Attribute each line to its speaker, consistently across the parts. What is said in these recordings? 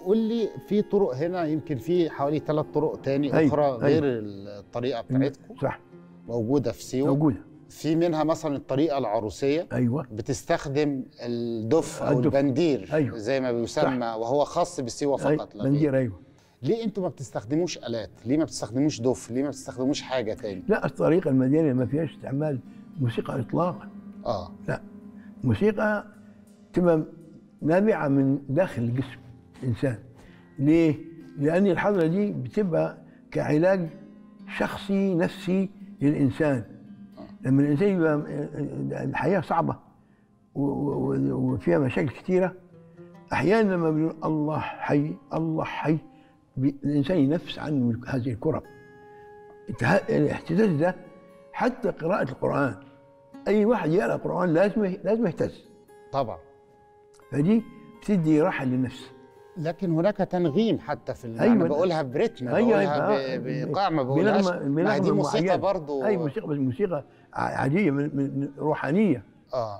Speaker 1: قول لي في طرق هنا يمكن في حوالي ثلاث طرق تاني
Speaker 2: أيوة،
Speaker 1: اخرى
Speaker 2: أيوة.
Speaker 1: غير الطريقه بتاعتكم
Speaker 2: صح
Speaker 1: موجوده في سيوه
Speaker 2: موجوده
Speaker 1: في منها مثلا الطريقه العروسيه
Speaker 2: ايوه
Speaker 1: بتستخدم الدف او
Speaker 2: الدف.
Speaker 1: البندير
Speaker 2: أيوة.
Speaker 1: زي ما بيسمى وهو خاص بسيوه
Speaker 2: أي
Speaker 1: فقط لا غير.
Speaker 2: بندير ايوه
Speaker 1: ليه انتوا ما بتستخدموش الات ليه ما بتستخدموش دف ليه ما بتستخدموش حاجه تاني
Speaker 2: لا الطريقه المدينه ما فيهاش استعمال موسيقى اطلاقا
Speaker 1: اه
Speaker 2: لا موسيقى تبقى نابعه من داخل الجسم الانسان ليه؟ لان الحضره دي بتبقى كعلاج شخصي نفسي للانسان لما الانسان يبقى الحياه صعبه و- و- وفيها مشاكل كثيره احيانا لما بيقول الله حي الله حي بي- الانسان ينفس عنه هذه الكرب الته- الاهتزاز ده حتى قراءه القران اي واحد يقرا القران لازم لازم يهتز
Speaker 1: طبعا
Speaker 2: فدي بتدي راحه للنفس
Speaker 1: لكن هناك تنغيم حتى في أيوة
Speaker 2: أيوة.
Speaker 1: انا بقولها برتم
Speaker 2: أيوة،
Speaker 1: بقولها
Speaker 2: أيوة.
Speaker 1: ب- بايقاع ما بقولهاش
Speaker 2: بنغمة-
Speaker 1: ما هي دي
Speaker 2: بنغمة
Speaker 1: موسيقى
Speaker 2: معينة.
Speaker 1: برضو
Speaker 2: اي موسيقى بس موسيقى ع- عاديه من من روحانيه
Speaker 1: اه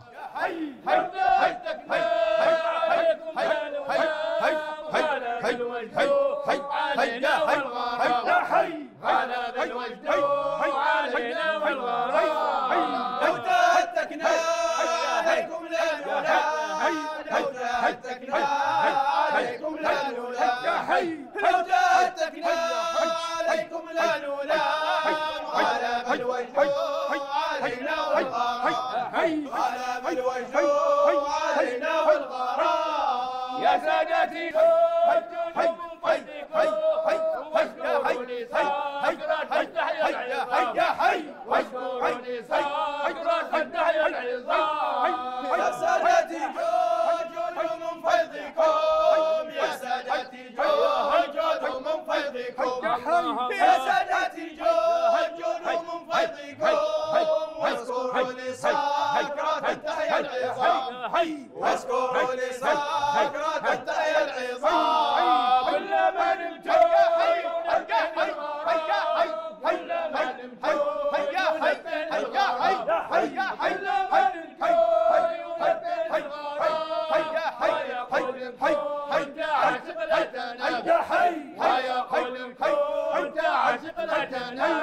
Speaker 3: لو تهتكنا عليكم لا نولى لو تهتكنا عليكم لا نولى لو تهتكنا عليكم لا نولى على بالوجه علينا والغرام على بالوجه علينا والغرام
Speaker 4: يا سادتي هجوا من فضلكم واشكروا لساكرة التحية العظام واشكروا لساكرة التحية العظام
Speaker 3: يا سادتي جود من فيضكم يا سادتي جود من فيضكم يا سادتي جود من فيضكم واذكروا لساكرة التحية العظام واذكروا لساكرة التحية العظام